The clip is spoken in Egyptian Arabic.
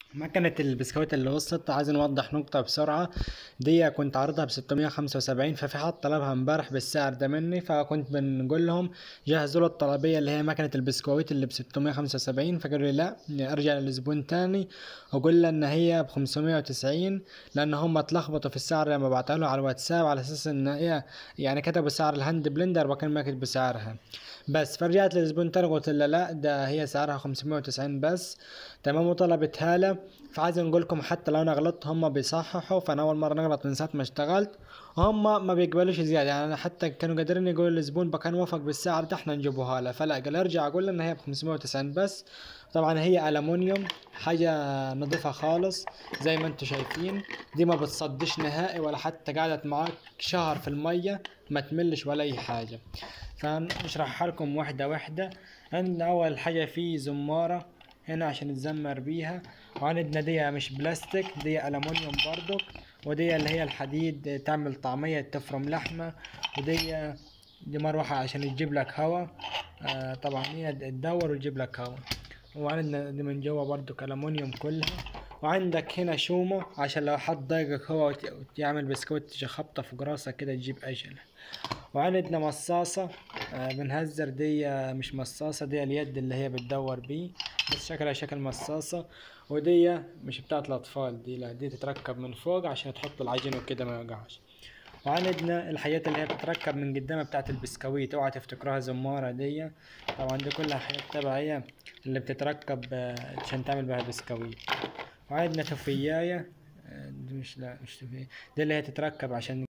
مكنة البسكويت اللي وصلت عايز نوضح نقطة بسرعة دي كنت عارضها بستمية خمسة وسبعين ففي حد طلبها امبارح بالسعر ده مني فكنت بنقول لهم جهزوا له الطلبية اللي هي مكنة البسكويت اللي بستمية خمسة وسبعين فقالوا لي لا ارجع للزبون تاني وقول له ان هي بخمسمية وتسعين لان هم اتلخبطوا في السعر لما بعتها له على الواتساب على اساس ان هي يعني كتبوا سعر الهاند بلندر وكان ما كتبوا سعرها بس فرجعت للزبون تاني قلت له لا ده هي سعرها خمسمية وتسعين بس تمام وطلبتها له فعايز نقول لكم حتى لو انا غلطت هم بيصححوا فانا اول مره نغلط من ساعه ما اشتغلت هم ما بيقبلوش زياده يعني انا حتى كانوا قادرين يقولوا للزبون بكان وافق بالسعر ده احنا نجيبوها له فلا قال ارجع اقول له ان هي ب 590 بس طبعا هي الومنيوم حاجه نظيفه خالص زي ما انتم شايفين دي ما بتصدش نهائي ولا حتى قعدت معاك شهر في الميه ما تملش ولا اي حاجه فنشرحها لكم واحده واحده عندنا اول حاجه في زماره هنا عشان نتزمر بيها وعندنا دي مش بلاستيك دي ألمونيوم برضك ودي اللي هي الحديد تعمل طعمية تفرم لحمة ودي دي مروحة عشان تجيب لك هوا آه طبعا هي تدور وتجيب لك هوا وعندنا دي من جوا برضك ألمونيوم كلها وعندك هنا شومة عشان لو حد ضايقك هو وتعمل بسكوت خبطة في راسك كده تجيب أجل وعندنا مصاصة آه بنهزر دي مش مصاصة دي اليد اللي هي بتدور بيه بس شكلها شكل مصاصة ودي مش بتاعت الأطفال دي لا دي تتركب من فوق عشان تحط العجين وكده ما يوقعش وعندنا الحاجات اللي هي بتتركب من قدام بتاعت البسكويت اوعى تفتكروها زمارة دي طبعا دي كلها حاجات تبعية اللي بتتركب عشان تعمل بها بسكويت وعندنا توفياية دي مش لا مش توفية دي اللي هي تتركب عشان